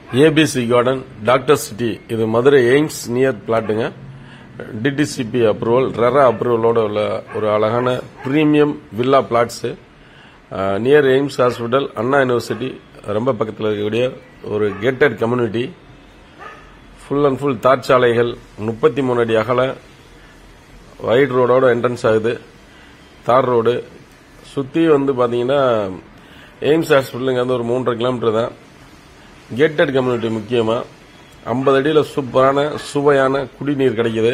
ABC garden doctor city இது Madurai AIIMS near பிளாட்டுங்க DTCP approval RERA அப்ரூவலோட உள்ள ஒரு அழகான premium villa plots near AIIMS hospital Anna university ரொம்ப பக்கத்தில் இருக்கக்கூடிய ஒரு gated community full and full தார்ச்சாலைகள் முப்பத்தி மூணு அடி அகல வைட் ரோடோட என்ட்ரன்ஸ் ஆகுது தார் ரோடு சுற்றி வந்து பார்த்தீங்கன்னா எய்ம்ஸ் ஹாஸ்பிட்டலுங்க வந்து ஒரு மூன்றரை கிலோமீட்டர் தான் கேட்டட் கம்யூனிட்டி முக்கியமாக ஐம்பது அடியில் சூப்பரான சுவையான குடிநீர் கிடைக்குது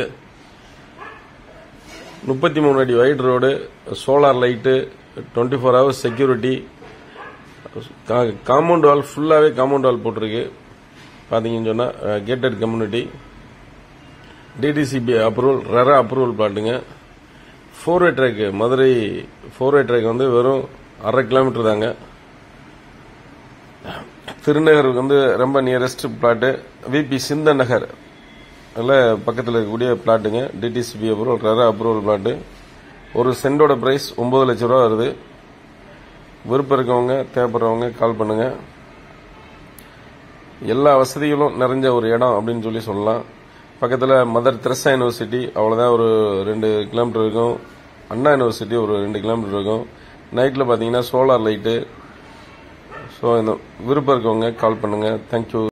முப்பத்தி மூணு அடி wide road solar light twenty four hours security compound wall ஃபுல்லாகவே காம்பவுண்ட் வால் போட்டிருக்கு பார்த்தீங்கன்னு சொன்னால் gated community DTCP approval RERA approval பிளாட்டுங்க four way track Madurai four way track வந்து வெறும் அரை கிலோமீட்டர் தாங்க திருநகருக்கு வந்து ரொம்ப நியரஸ்ட் பிளாட்டு விபி சிந்த நகர் அதில் பக்கத்தில் இருக்கக்கூடிய பிளாட்டுங்க DTCP approval RERA approval plot ஒரு சென்டோட பிரைஸ் ஒன்பது லட்ச ரூபா வருது விருப்பம் இருக்கவங்க தேவைப்படுறவங்க கால் பண்ணுங்க எல்லா வசதிகளும் நிறைஞ்ச ஒரு இடம் அப்படின்னு சொல்லி சொல்லலாம் பக்கத்தில் மதர் தெரசா யூனிவர்சிட்டி அவ்வளோதான் ஒரு ரெண்டு கிலோமீட்டர் இருக்கும் அண்ணா யூனிவர்சிட்டி ஒரு ரெண்டு கிலோமீட்டர் இருக்கும் நைட்டில் பார்த்தீங்கன்னா சோலார் லைட்டு ஸோ இந்த விருப்பம் இருக்கவங்க கால் பண்ணுங்கள் தேங்க்யூ